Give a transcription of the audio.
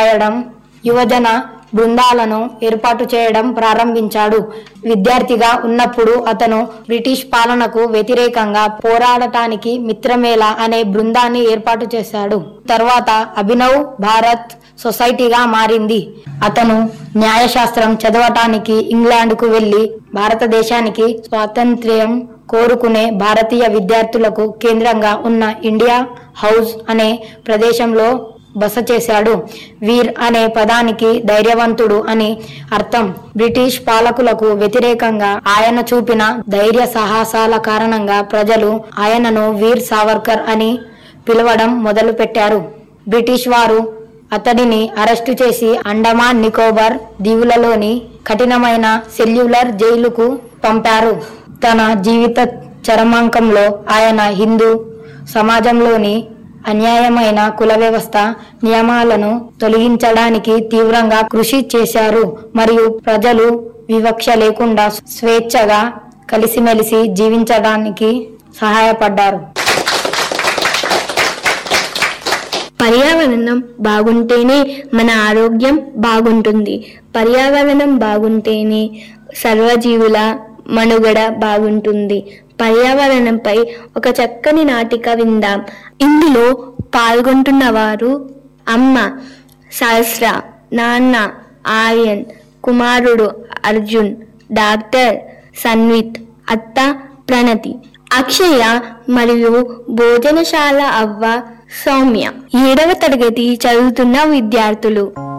చేయడం యువజన బృందాలను ఏర్పాటు చేయడం ప్రారంభించాడు విద్యార్థిగా ఉన్నప్పుడు అతను బ్రిటిష్ పాలనకు వ్యతిరేకంగా పోరాడటానికి మిత్రమేళ అనే బృందాన్ని ఏర్పాటు చేశాడు తర్వాత అభినవ్ భారత్ సొసైటీగా మారింది అతను న్యాయశాస్త్రం చదవటానికి ఇంగ్లాండ్కు వెళ్లి భారతదేశానికి స్వాతంత్ర్యం కోరుకునే భారతీయ విద్యార్థులకు కేంద్రంగా ఉన్న ఇండియా హౌస్ అనే ప్రదేశంలో బస చేశాడు వీర్ అనే పదానికి ధైర్యవంతుడు అని అర్థం బ్రిటిష్ పాలకులకు వ్యతిరేకంగా ఆయన చూపిన ధైర్య సాహసాల కారణంగా ప్రజలు ఆయనను వీర్ సావర్కర్ అని పిలవడం మొదలుపెట్టారు బ్రిటిష్ వారు అతడిని అరెస్టు చేసి అండమాన్ నికోబార్ దీవులలోని కఠినమైన సెల్యులర్ జైలుకు పంపారు తన జీవిత చరమాంకంలో ఆయన హిందూ సమాజంలోని అన్యాయమైన కుల వ్యవస్థ నియమాలను తొలగించడానికి తీవ్రంగా కృషి చేశారు మరియు ప్రజలు వివక్ష లేకుండా స్వేచ్ఛగా కలిసిమెలిసి జీవించడానికి సహాయపడ్డారు పర్యావరణం బాగుంటేనే మన ఆరోగ్యం బాగుంటుంది పర్యావరణం బాగుంటేనే సర్వజీవుల మనుగడ బాగుంటుంది పర్యావరణంపై ఒక చక్కని నాటిక విందాం ఇందులో పాల్గొంటున్న వారు అమ్మ సహస్ర నాన్న ఆర్యన్ కుమారుడు అర్జున్ డాక్టర్ సన్విత్ అత్త ప్రణతి అక్షయ మరియు భోజనశాల అవ్వ సౌమ్య ఏడవ తరగతి చదువుతున్న విద్యార్థులు